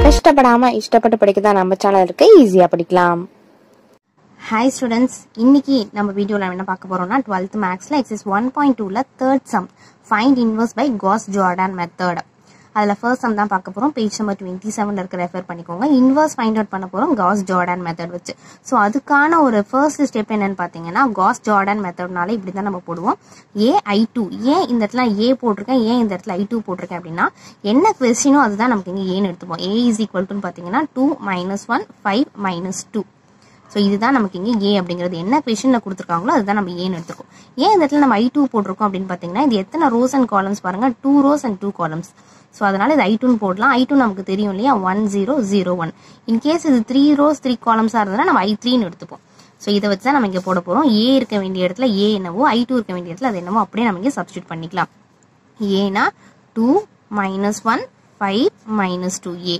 கஷ்டப்படாம இஷ்டப்பட்டு படிக்க தான் நம்ம சேனல் இருக்கு ஈஸியா படிக்கலாம் ஹாய் ஸ்டூடெண்ட்ஸ் இன்னைக்கு நம்ம வீடியோவில் என்ன பார்க்க போறோம்னா டுவெல்த் மேக்ஸில் எக்ஸஸ் ஒன் பாயிண்ட் டூவில் third sum find inverse by Gauss Jordan method அதில் ஃபர்ஸ்ட் சம் தான் பார்க்க போகிறோம் பேஜ் நம்பர் டுவெண்ட்டி செவனில் இருக்க ரெஃபர் பண்ணிக்கோங்க இன்வர்ஸ் ஃபைண்ட் அவுட் பண்ண போகிறோம் காஸ் ஜார்டான் மெத்தட் வச்சு ஸோ அதுக்கான ஒரு ஃபர்ஸ்ட் ஸ்டெப் என்னன்னு பார்த்தீங்கன்னா காஸ் ஜார்டான் மெத்தட்னால இப்படி தான் நம்ம போடுவோம் ஏ ஐ டூ ஏன் இந்த இடத்துல ஏ போட்டிருக்கேன் ஏன் இந்த இடத்துல ஐ டூ போட்டிருக்கேன் அப்படின்னா என்ன கொஸ்டினோ அதுதான் நமக்கு இங்கே ஏன்னு எடுத்துப்போம் ஏ இஸ் ஈக்குவல் டுன்னு பார்த்தீங்கன்னா two minus one five minus two so இதுதான் நமக்கு இங்கே ஏ அப்படிங்கிறது என்ன கொஷனில் கொடுத்துருக்காங்களோ அதுதான் நம்ம ஏன்னு எடுத்துருக்கோம் ஏன் இந்த இடத்துல நம்ம ஐ டூ போட்டிருக்கோம் அப்படின்னு பார்த்தீங்கன்னா இது எத்தனை ரோஸ் அண்ட் காலம்ஸ் பாருங்க two rows and two columns so அதனால இது ஐ டூன்னு போடலாம் ஐ டூ நமக்கு தெரியும் இல்லையா one zero zero one in case இது த்ரீ ரோஸ் த்ரீ காலம்ஸாக இருந்ததுன்னா நம்ம ஐ த்ரீன்னு எடுத்துப்போம் ஸோ இதை வச்சு தான் நம்ம இங்கே போட போகிறோம் ஏ இருக்க வேண்டிய இடத்துல ஏ என்னவோ ஐ டூ இருக்க வேண்டிய இடத்துல அது என்னவோ அப்படியே நம்ம இங்கே சப்ஸ்டியூட் பண்ணிக்கலாம் ஏனா two minus one five minus two A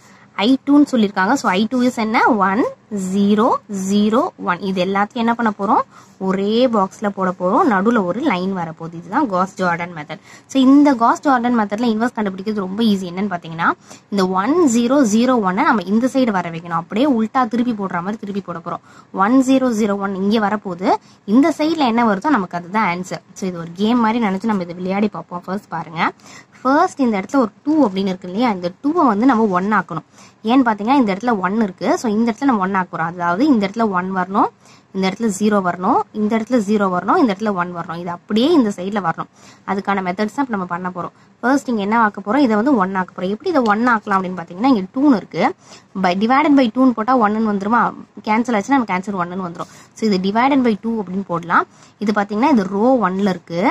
I டூன்னு சொல்லியிருக்காங்க ஸோ ஐ டூ இஸ் என்ன ஒன் ஜீரோ ஜீரோ ஒன் இது எல்லாத்தையும் என்ன பண்ண போகிறோம் ஒரே பாக்ஸில் போட போகிறோம் நடுவில் ஒரு லைன் வரப்போகுது இதுதான் காஸ் ஜார்டன் மெத்தட் ஸோ இந்த காஸ் ஜார்டன் மெத்தடில் இன்வெஸ்ட் கண்டுபிடிக்கிறது ரொம்ப ஈஸி என்னன்னு பார்த்தீங்கன்னா இந்த ஒன் ஜீரோ ஜீரோ ஒன்னை நம்ம இந்த சைடு வர வைக்கணும் அப்படியே உல்ட்டா திருப்பி போடுற மாதிரி திருப்பி போட போகிறோம் ஒன் ஜீரோ ஜீரோ ஒன் இங்கே வரப்போகுது இந்த சைடில் என்ன வருதோ நமக்கு அதுதான் ஆன்சர் ஸோ இது ஒரு கேம் மாதிரி நினச்சி நம்ம இதை விளையாடி பார்ப்போம் ஃபர்ஸ்ட் பாருங்கள் ஃபர்ஸ்ட் இந்த இடத்துல ஒரு டூ அப்படின்னு இருக்கு இல்லையா இந்த டூவை வந்து நம்ம ஒன் ஆக்கணும் ஏன்னு பார்த்தீங்கன்னா இந்த இடத்துல ஒன் இருக்கு ஸோ இந்த இடத்துல நம்ம ஒன் ஆக்குறோம் அதாவது இந்த இடத்துல ஒன் வரணும் இந்த இடத்துல ஜீரோ வரணும் இந்த இடத்துல ஜீரோ வரணும் இந்த இடத்துல ஒன் வரணும் இது அப்படியே இந்த சைடில் வரணும் அதுக்கான மெத்தட்ஸ் தான் இப்போ நம்ம பண்ண போகிறோம் ஃபர்ஸ்ட் இங்கே என்ன ஆக்க போகிறோம் இதை வந்து ஒன் ஆக்க போகிறோம் எப்படி இதை ஒன் ஆக்கலாம் அப்படின்னு பார்த்தீங்கன்னா இங்கே டூன் இருக்கு பை டிவைடட் பை டூன்னு போட்டால் ஒன்னு வந்துருமா கேன்சல் ஆச்சுன்னா நம்ம கேன்சல் ஒன்னு வந்துடும் ஸோ இது டிவைடட் பை டூ அப்படின்னு போடலாம் இது பார்த்தீங்கன்னா இது ரோ ஒன்ல இருக்கு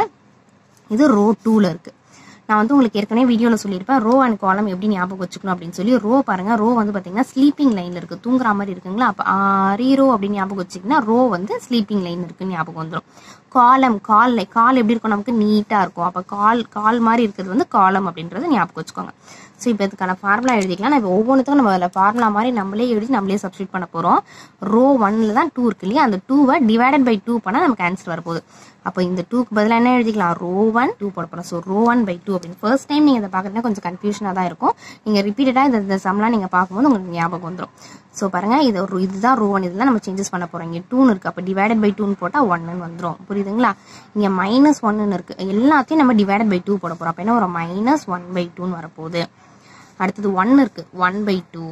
இது ரோ டூவில் இருக்கு நான் வந்து உங்களுக்கு ஏற்கனவே வீடியோவில் சொல்லியிருப்பேன் ரோ அண்ட் காலம் எப்படி ஞாபகம் வச்சுக்கணும் அப்படின்னு சொல்லி ரோ பாருங்க ரோ வந்து பார்த்தீங்கன்னா ஸ்லீப்பிங் லைனில் இருக்குது தூங்குற மாதிரி இருக்குங்களா அப்போ ரீரோ அப்படின்னு ஞாபகம் வச்சிங்கன்னா ரோ வந்து ஸ்லீப்பிங் லைன் இருக்குன்னு ஞாபகம் வந்துடும் காலம் கால் கால் எப்படி இருக்கும் நமக்கு நீட்டாக இருக்கும் அப்போ கால் கால் மாதிரி இருக்கிறது வந்து காலம் அப்படின்றத ஞாபகம் வச்சுக்கோங்க ஸோ இப்போ இதுக்கான ஃபார்முலா எழுதிக்கலாம் நான் இப்போ ஒவ்வொன்றுத்துக்கும் நம்ம அதில் ஃபார்முலா மாதிரி நம்மளே எழுதி நம்மளே சப்ஸ்டியூட் பண்ண போகிறோம் ரோ ஒன்ல தான் டூ இருக்கு இல்லையா அந்த டூவை டிவைடட் பை டூ பண்ணால் நமக்கு ஆன்சர் வரப்போகுது அப்போ இந்த டூக்கு பதிலாக என்ன எழுதிக்கலாம் ரோ ஒன் டூ போட போகிறோம் so row one by two அப்படின்னு ஃபர்ஸ்ட் டைம் நீங்கள் இதை பார்க்குறதுனா கொஞ்சம் கன்ஃபியூஷனாக தான் இருக்கும் நீங்கள் ரிப்பீட்டடாக இந்த இந்த சம்லாம் நீங்கள் பார்க்கும்போது உங்களுக்கு ஞாபகம் வந்துடும் ஸோ பாருங்கள் இது ஒரு இதுதான் ரோ ஒன் இதெல்லாம் நம்ம சேஞ்சஸ் பண்ண போகிறோம் இங்கே டூன்னு இருக்குது அப்போ டிவைடட் பை டூன்னு போட்டால் ஒன்னு வந்துடும் புரியுதுங்களா இங்கே மைனஸ் ஒன்னு இருக்குது எல்லாத்தையும் நம்ம டிவைடட் பை டூ போட போகிறோம் அப்போ என்ன ஒரு மைனஸ் ஒன் பை டூன்னு வரப்போகுது அடுத்தது ஒன் இருக்குது ஒன் பை டூ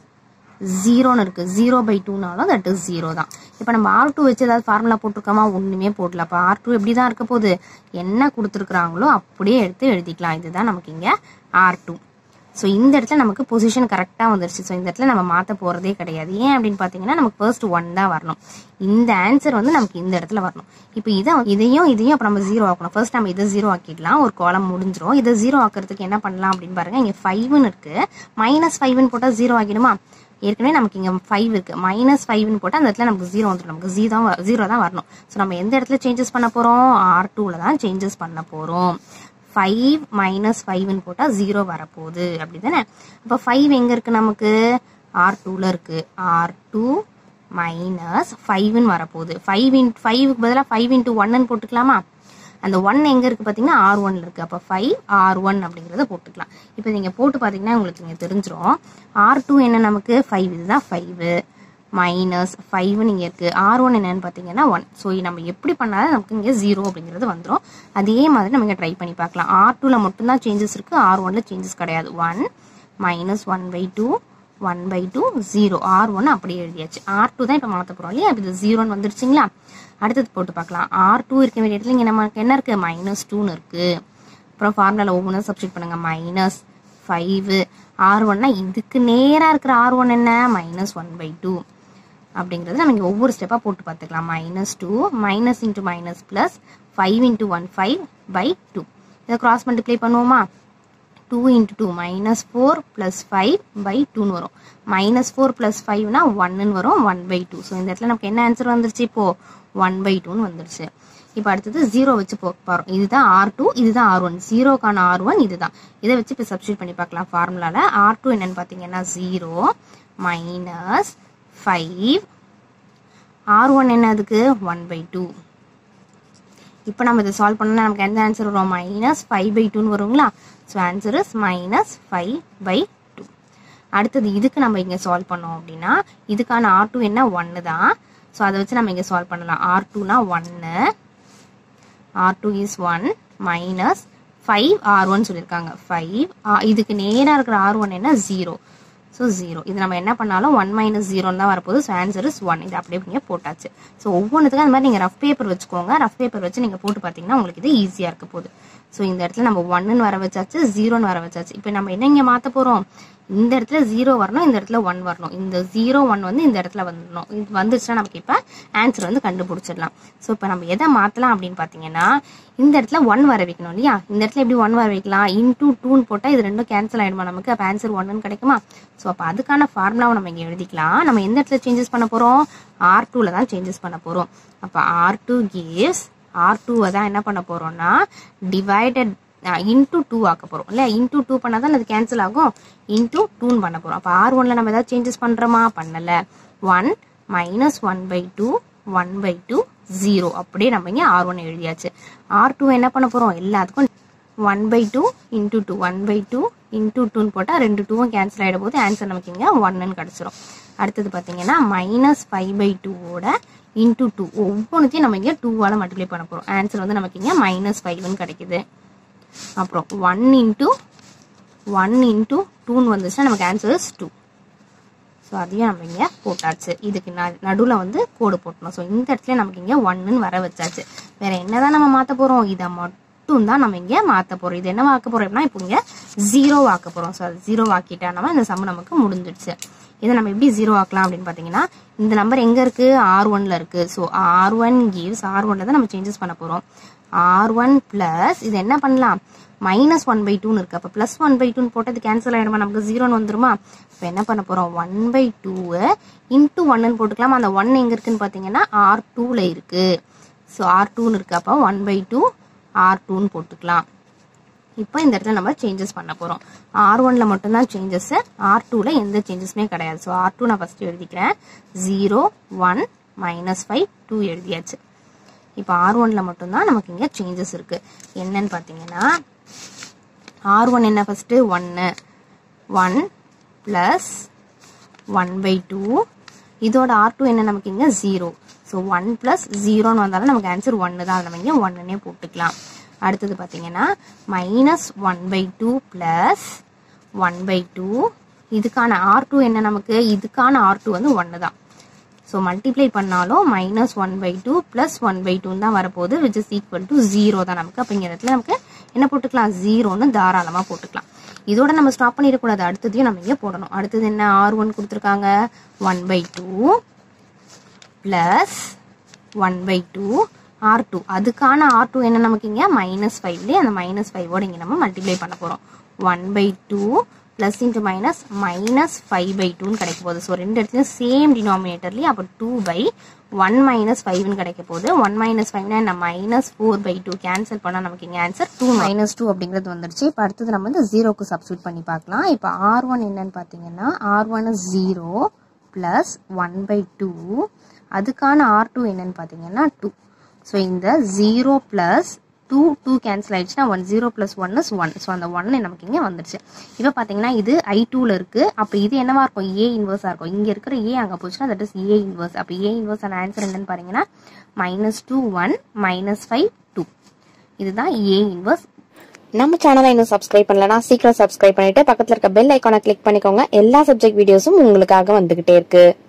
ஜீரோன்னு இருக்குது ஜீரோ பை டூனாலும் தட் இஸ் ஜீரோ தான் இப்போ நம்ம ஆர் டூ வச்சு ஏதாவது ஃபார்முலா போட்டிருக்கோமா ஒன்றுமே போடல அப்போ ஆர் டூ எப்படி தான் இருக்க போகுது என்ன கொடுத்துருக்குறாங்களோ அப்படியே எடுத்து எழுதிக்கலாம் இதுதான் நமக்கு இங்கே ஆர் டூ ஸோ இந்த இடத்துல நமக்கு பொசிஷன் கரெக்டாக வந்துருச்சு ஸோ இந்த இடத்துல நம்ம மாற்ற போகிறதே கிடையாது ஏன் அப்படின்னு பார்த்தீங்கன்னா நமக்கு ஃபர்ஸ்ட் ஒன் தான் வரணும் இந்த ஆன்சர் வந்து நமக்கு இந்த இடத்துல வரணும் இப்போ இதை இதையும் இதையும் அப்புறம் நம்ம ஜீரோ ஆக்கணும் ஃபர்ஸ்ட் நம்ம இதை ஜீரோ ஆக்கிடலாம் ஒரு காலம் முடிஞ்சிரும் இதை ஜீரோ ஆக்கிறதுக்கு என்ன பண்ணலாம் அப்படின்னு பாருங்க இங்கே ஃபைவ்னு இருக்கு மைனஸ் ஃபைவ்னு போட்டால் ஜீரோ ஆகிடுமா ஏற்கனவே நமக்கு இங்கே ஃபைவ் இருக்கு மைனஸ் ஃபைவ்னு போட்டால் அந்த இடத்துல நமக்கு ஜீரோ வந்துடும் நமக்கு ஜீரோ தான் ஜீரோ தான் வரணும் ஸோ நம்ம எந்த இடத்துல சேஞ்சஸ் பண்ண போகிறோம் ஆர் டூவில் தான் சேஞ்சஸ் பண்ண போகிறோம் ஃபைவ் மைனஸ் ஃபைவ்னு போட்டால் ஜீரோ வரப்போகுது அப்படி தானே அப்போ ஃபைவ் எங்கே இருக்குது நமக்கு ஆர் டூவில் இருக்குது ஆர் டூ மைனஸ் ஃபைவ்னு வரப்போகுது ஃபைவ் இன் ஃபைவுக்கு பதிலாக ஃபைவ் இன்ட்டு ஒன்னு போட்டுக்கலாமா அந்த ஒன் எங்கே இருக்குது பார்த்தீங்கன்னா ஆர் ஒன்ல இருக்குது அப்போ ஃபைவ் ஆர் ஒன் அப்படிங்கிறத போட்டுக்கலாம் இப்போ நீங்கள் போட்டு பார்த்தீங்கன்னா உங்களுக்கு இங்கே தெரிஞ்சிரும் ஆர் டூ என்ன நமக்கு ஃபைவ் இதுதான் ஃபைவு மைனஸ் ஃபைவ்னு இங்கே இருக்குது ஆர் ஒன் என்னன்னு பார்த்தீங்கன்னா ஒன் ஸோ நம்ம எப்படி பண்ணாலும் நமக்கு இங்கே ஜீரோ அப்படிங்கிறது வந்துடும் அதே மாதிரி நம்ம இங்கே ட்ரை பண்ணி பார்க்கலாம் ஆர் டூவில் மட்டும்தான் சேஞ்சஸ் இருக்குது ஆர் ஒனில் சேஞ்சஸ் கிடையாது one minus one by two one by two zero R one அப்படியே எழுதியாச்சு ஆர் டூ தான் இப்போ மாற்ற போகிறோம் இல்லையா இப்போ இது ஜீரோன்னு வந்துருச்சுங்களா அடுத்தது போட்டு பார்க்கலாம் ஆர் டூ இருக்க வேண்டிய இடத்துல இங்கே நமக்கு என்ன இருக்குது மைனஸ் டூன்னு இருக்குது அப்புறம் ஃபார்முலாவில் ஒவ்வொன்றும் சப்ஸ்டியூட் பண்ணுங்கள் மைனஸ் ஃபைவ் ஆர் ஒன்னா இதுக்கு நேராக இருக்கிற ஆர் ஒன் என்ன மைனஸ் ஒன் பை டூ அப்படிங்கிறது நம்ம இங்கே ஒவ்வொரு ஸ்டெப்பாக போட்டு பார்த்துக்கலாம் minus two minus into minus plus five into one five by two இதை கிராஸ் மல்டிப்ளை பண்ணுவோமா two into two minus four plus five by டூன்னு வரும் மைனஸ் ஃபோர் ப்ளஸ் ஃபைவ்னா ஒன்னு வரும் ஒன் பை டூ ஸோ இந்த இடத்துல நமக்கு என்ன ஆன்சர் வந்துருச்சு இப்போது ஒன் பை டூன்னு வந்துருச்சு இப்போ அடுத்தது ஜீரோ வச்சு போ போகிறோம் இதுதான் ஆர் டூ இதுதான் ஆர் ஒன் ஜீரோக்கான ஆர் ஒன் இதுதான் இதை வச்சு இப்போ சப்ஸ்டியூட் பண்ணி பார்க்கலாம் ஃபார்முலாவில் ஆர் டூ என்னன்னு பார்த்தீங்கன்னா zero minus five R one என்ன அதுக்கு ஒன் பை டூ இப்போ நம்ம இதை சால்வ் பண்ணால் நமக்கு எந்த ஆன்சர் வரும் மைனஸ் ஃபைவ் பை டூன்னு வருங்களா so answer is minus five by two அடுத்தது இதுக்கு நம்ம இங்கே சால்வ் பண்ணோம் அப்படின்னா இதுக்கான ஆர் டூ என்ன ஒன்று தான் ஸோ அதை வச்சு நம்ம இங்கே சால்வ் பண்ணலாம் ஆர் டூனா ஒன்று R two is one minus five R one சொல்லியிருக்காங்க ஃபைவ் இதுக்கு நேராக இருக்கிற ஆர் ஒன் என்ன ஜீரோ ஸோ ஜீரோ இது நம்ம என்ன பண்ணாலும் ஒன் மைனஸ் ஜீரோன்னு தான் வரப்போகுது ஸோ ஆன்சர் இஸ் ஒன் இது அப்படியே நீங்கள் போட்டாச்சு ஸோ ஒவ்வொன்றுத்துக்கும் அந்த மாதிரி நீங்கள் ரஃப் பேப்பர் வச்சுக்கோங்க ரஃப் பேப்பர் வச்சு நீங்கள் போட்டு பார்த்தீங்கன்னா உங்களுக்கு இது ஈஸியாக இருக்க போகுது ஸோ இந்த இடத்துல நம்ம ஒன்னுன்னு வர வச்சாச்சு ஜீரோன்னு வர வச்சாச்சு இப்போ நம்ம என்ன இங்கே மாற்ற போகிறோம் இந்த இடத்துல ஜீரோ வரணும் இந்த இடத்துல ஒன் வரணும் இந்த ஜீரோ ஒன் வந்து இந்த இடத்துல வந்துடணும் இது வந்துச்சுன்னா நமக்கு இப்போ ஆன்சர் வந்து கண்டுபிடிச்சிடலாம் ஸோ இப்போ நம்ம எதை மாற்றலாம் அப்படின்னு பார்த்தீங்கன்னா இந்த இடத்துல ஒன் வர வைக்கணும் இல்லையா இந்த இடத்துல எப்படி ஒன் வர வைக்கலாம் இன்டூ டூன்னு போட்டால் இது ரெண்டும் கேன்சல் ஆகிடுமா நமக்கு அப்போ ஆன்சர் ஒன்னு கிடைக்குமா ஸோ அப்போ அதுக்கான ஃபார்முலாவை நம்ம இங்கே எழுதிக்கலாம் நம்ம எந்த இடத்துல சேஞ்சஸ் பண்ண போகிறோம் ஆர் டூவில் தான் சேஞ்சஸ் பண்ண போகிறோம் அப்போ ஆர் டூ கிவ்ஸ் ஆர் டூவை தான் என்ன பண்ண போகிறோம்னா டிவைடட் இன்டூ டூ ஆக்க போகிறோம் இல்லை இன்டூ டூ பண்ணால் தான் அது கேன்சல் ஆகும் இன்டூ டூன்னு பண்ண போகிறோம் அப்போ ஆர் ஒனில் நம்ம ஏதாவது சேஞ்சஸ் பண்ணுறோமா பண்ணலை one minus one by two one by two zero அப்படியே நம்ம இங்கே ஆர் ஒன் எழுதியாச்சு ஆர் டூ என்ன பண்ண போகிறோம் எல்லாத்துக்கும் one by two into two one by two into டூன்னு போட்டால் ரெண்டு டூவும் கேன்சல் ஆகிட போது ஆன்சர் நமக்கு இங்கே ஒன்னுன்னு கிடச்சிரும் அடுத்தது பார்த்தீங்கன்னா மைனஸ் ஃபைவ் பை டூவோட இன்டூ டூ ஒவ்வொன்றுத்தையும் நம்ம இங்கே டூவால் மல்டிப்ளை பண்ண போகிறோம் ஆன்சர் வந்து நமக்கு இங்கே மைனஸ் ஃபைவ்னு கிடைக்குது அப்புறம் ஒன் இன்ட்டு ஒன் இன்ட்டு டூன்னு வந்துச்சுன்னா நமக்கு ஆன்சர் இஸ் டூ ஸோ அதையும் நம்ம இங்கே போட்டாச்சு இதுக்கு ந நடுவில் வந்து கோடு போட்டணும் ஸோ இந்த இடத்துல நமக்கு இங்கே ஒன்னுன்னு வர வச்சாச்சு வேற என்னதான் நம்ம மாற்ற போகிறோம் இதை மட்டும் தான் நம்ம இங்கே மாற்ற போகிறோம் இது என்ன ஆக்க போகிறோம் அப்படின்னா இப்போ இங்கே ஜீரோ ஆக்க போகிறோம் ஸோ அது ஜீரோ ஆக்கிட்டா நம்ம இந்த சம் நமக்கு முடிஞ்சிடுச்சு இதை நம்ம எப்படி ஜீரோ ஆக்கலாம் அப்படின்னு பார்த்தீங்கன்னா இந்த நம்பர் எங்கே இருக்குது ஆர் ஒனில் இருக்குது so R one gives R ஒனில் தான் நம்ம சேஞ்சஸ் பண்ண போகிறோம் ஆர் ஒன் ப்ளஸ் இது என்ன பண்ணலாம் மைனஸ் ஒன் பை டூன்னு இருக்குது அப்போ ப்ளஸ் ஒன் பை டூன்னு போட்டது கேன்சல் ஆகிடுமா நமக்கு ஜீரோன்னு வந்துருமா இப்போ என்ன பண்ண போகிறோம் ஒன் பை டூவை இன்ட்டு ஒன்னு போட்டுக்கலாம் அந்த ஒன் எங்கே இருக்குன்னு பார்த்தீங்கன்னா ஆர் டூவில் இருக்குது ஸோ ஆர் டூன்னு இருக்குது அப்போ ஒன் பை டூ ஆர் டூன்னு போட்டுக்கலாம் இப்போ இந்த இடத்துல நம்ம சேஞ்சஸ் பண்ண போகிறோம் ஆர் ஒனில் மட்டும்தான் சேஞ்சஸ் ஆர் டூவில் எந்த சேஞ்சஸுமே கிடையாது ஸோ ஆர் டூ நான் ஃபஸ்ட்டு எழுதிக்கிறேன் zero one minus five two எழுதியாச்சு இப்போ ஆர் ஒனில் மட்டும்தான் நமக்கு இங்கே சேஞ்சஸ் இருக்குது என்னன்னு பார்த்தீங்கன்னா ஆர் ஒன் என்ன ஃபஸ்ட்டு ஒன்று one plus one by two இதோட ஆர் டூ என்ன நமக்கு இங்கே ஜீரோ ஸோ ஒன் ப்ளஸ் ஜீரோன்னு வந்தாலும் நமக்கு ஆன்சர் ஒன்று தான் நம்ம இங்கே ஒன்றுனே போட்டுக்கலாம் அடுத்தது பார்த்தீங்கன்னா minus one by two plus one by two இதுக்கான ஆர் டூ என்ன நமக்கு இதுக்கான ஆர் டூ வந்து ஒன்று தான் ஸோ மல்டிப்ளை பண்ணாலும் minus one by two plus one by டூன்னு தான் வரப்போகுது which is equal to zero தான் நமக்கு அப்போ இங்கே இடத்துல நமக்கு என்ன போட்டுக்கலாம் ஜீரோன்னு தாராளமாக போட்டுக்கலாம் இதோட நம்ம ஸ்டாப் பண்ணிடக்கூடாது அடுத்ததையும் நம்ம இங்கே போடணும் அடுத்தது என்ன ஆர் ஒன் கொடுத்துருக்காங்க one by two plus one by two R two அதுக்கான ஆர் டூ என்ன நமக்கு இங்கே மைனஸ் ஃபைவ்லேயே அந்த மைனஸ் ஃபைவோட இங்கே நம்ம மல்டிப்ளை பண்ண போகிறோம் one by two plus into minus minus five by டூன்னு கிடைக்க போகுது ஸோ ரெண்டு இடத்துலையும் சேம் டினாமினேட்டர்லேயே அப்போ டூ பை ஒன் மைனஸ் ஃபைவ்னு கிடைக்க போகுது ஒன் மைனஸ் ஃபைவ்னா என்ன minus four by two cancel பண்ணால் நமக்கு இங்கே ஆன்சர் டூ மைனஸ் டூ அப்படிங்கிறது வந்துடுச்சு இப்போ அடுத்தது நம்ம வந்து ஜீரோக்கு சப்ஸ்டியூட் பண்ணி பார்க்கலாம் இப்போ ஆர் ஒன் என்னன்னு பார்த்தீங்கன்னா R one zero plus one by two அதுக்கான ஆர் டூ என்னன்னு பார்த்தீங்கன்னா டூ ஸோ இந்த zero plus two two cancel ஆயிடுச்சுன்னா one zero plus one is one so அந்த ஒன்று நமக்கு இங்கே வந்துடுச்சு இப்போ பார்த்தீங்கன்னா இது ஐ டூவில் இருக்குது அப்போ இது என்னவா இருக்கும் ஏ இன்வர்ஸாக இருக்கும் இங்கே இருக்கிற ஏ அங்கே போச்சுன்னா தட் இஸ் ஏ இன்வர்ஸ் அப்போ ஏ இன்வர்ஸ் ஆன ஆன்சர் என்னன்னு பாருங்கன்னா minus two one minus five two இதுதான் ஏ இன்வர்ஸ் நம்ம சேனலை இன்னும் சப்ஸ்கிரைப் பண்ணலனா சீக்கிரம் சப்ஸ்கிரைப் பண்ணிட்டு பக்கத்துல இருக்க பெல் ஐக்கானை கிளிக் பண்ணிக்கோங்க எல்லா சப்ஜெக்ட் வீடியோஸும் உங்களுக்காக வந்துகிட்டே இருக்கு